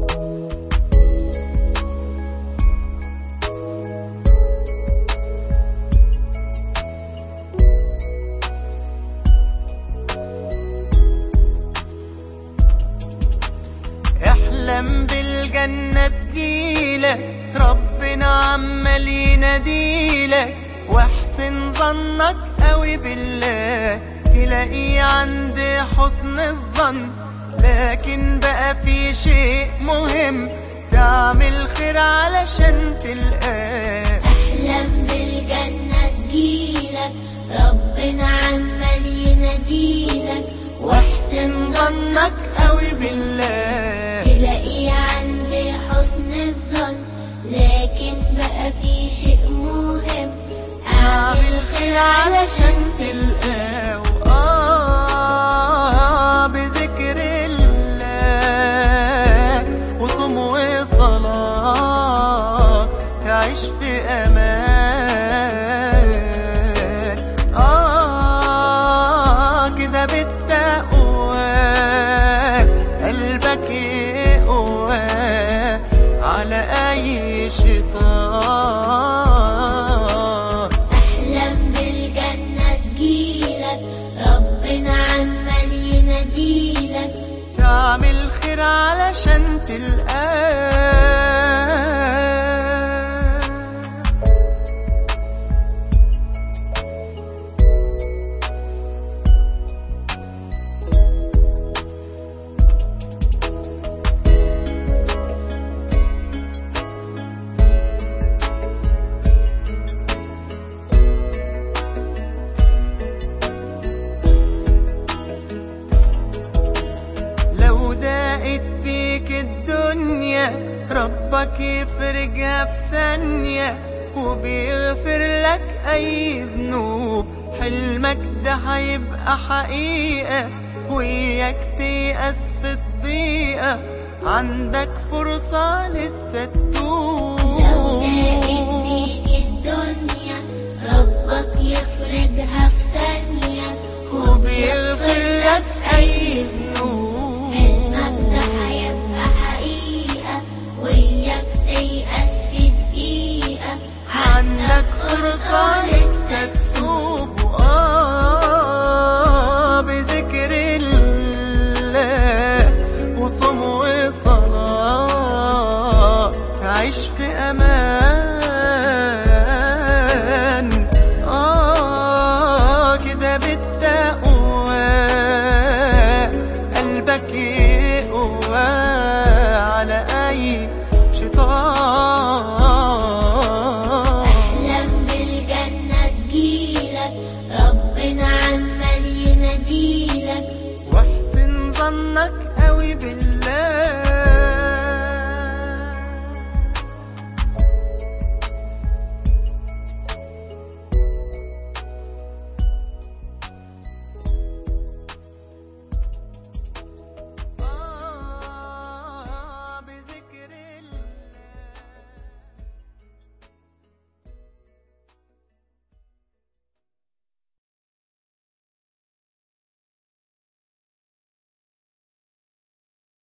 احلم بالجنة تجيلك ربنا عمال يناديلك واحسن ظنك قوي بالله تلاقيه عند حسن الظن لكن بقى في شيء مهم تعمل خير علشان تلقاه احلم بالجنة تجيلك ربنا عمال يناديلك واحسن ظنك قوي بالله تلاقيه عند حسن الظن لكن بقى في شيء مهم اعمل خير علشان تلقاه آه بذكر الله وصوم وصلاة تعيش في أمان آه كده بالتقوى قلبك يقوى على أي شيطان احلم بالجنة تجيلك ربنا عمال يناديلك تعمل خير علشان تلقاه لو ضاقت بيك الدنيا ربك يفرجها في ثانية وبيغفر لك أي ذنوب حلمك ده هيبقى حقيقة وياك تيأس في الضيقة عندك فرصة لسه لو ضاقت تتوب بيك الدنيا ربك يفرجها في ثانية وبيغفر لك أي ذنوب حلمك ده هيبقى حقيقة وياك تيأس في دقيقة عندك فرصة لسه تتوب آه بذكر الله وصوم وصلاة تعيش في أمان آه كده بالتقوى قلبك يقوى على أي شيطان